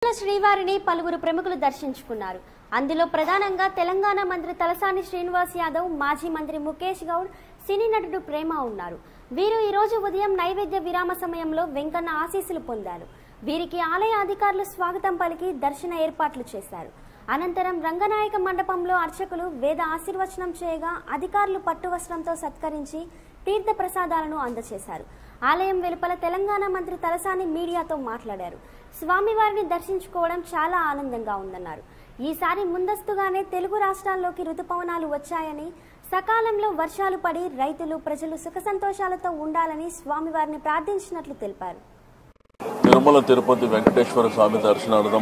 శ్రీవారిని పలువురు ప్రముఖులు దర్శించుకున్నారు అందులో ప్రధానంగా తెలంగాణ మంత్రి తలసాని శ్రీనివాస్ యాదవ్ మాజీ మంత్రి ముఖేష్ గౌడ్ సినీ నటుడు ప్రేమ ఉన్నారు వీరు ఈ రోజు ఉదయం నైవేద్య విరామ సమయంలో వెంకన్న ఆశీస్సులు పొందారు వీరికి ఆలయ అధికారులు స్వాగతం పలికి దర్శన ఏర్పాట్లు చేశారు అనంతరం రంగనాయక మండపంలో అర్చకులు వేద ఆశీర్వచనం చేయగా అధికారులు పట్టు వస్త్రంతో సత్కరించి తీర్థ ప్రసాదాలను అందజేశారు ఆలయం వెలుపల తెలంగాణ మంత్రి తలసాని మీడియాతో మాట్లాడారు స్వామివారిని దర్శించుకోవడం చాలా ఆనందంగా ఉందన్నారు ఈసారి ముందస్తుగానే తెలుగు రాష్ట్రాల్లోకి రుతుపవనాలు వచ్చాయని సకాలంలో వర్షాలు పడి రైతులు ప్రజలు సుఖ సంతోషాలతో ఉండాలని స్వామివారిని ప్రార్థించినట్లు తెలిపారు తిరుమల తిరుపతి వెంకటేశ్వర స్వామి దర్శనార్థం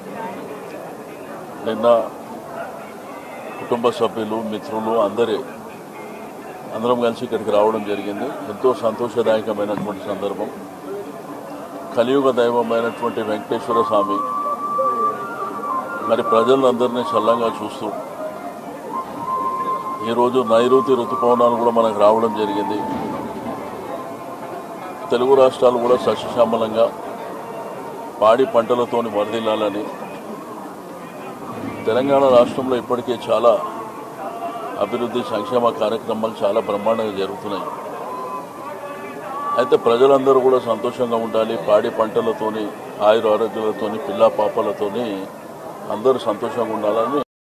నిన్న కుటుంబ సభ్యులు మిత్రులు అందరి అందరం కలిసి ఇక్కడికి రావడం జరిగింది ఎంతో సంతోషదాయకమైనటువంటి సందర్భం కలియుగ దైవమైనటువంటి వెంకటేశ్వర స్వామి మరి ప్రజలందరినీ చల్లంగా చూస్తూ ఈరోజు నైరుతి ఋతుపవనాలు కూడా మనకు రావడం జరిగింది తెలుగు రాష్ట్రాలు కూడా సస్యశ్యామలంగా పాడి పంటలతోని వరదిల్లాలని తెలంగాణ రాష్ట్రంలో ఇప్పటికే చాలా అభివృద్ధి సంక్షేమ కార్యక్రమాలు చాలా బ్రహ్మాండంగా జరుగుతున్నాయి అయితే ప్రజలందరూ కూడా సంతోషంగా ఉండాలి పాడి పంటలతోని ఆయుర ఆరోగ్యాలతోని పిల్ల పాపలతోని అందరూ సంతోషంగా ఉండాలని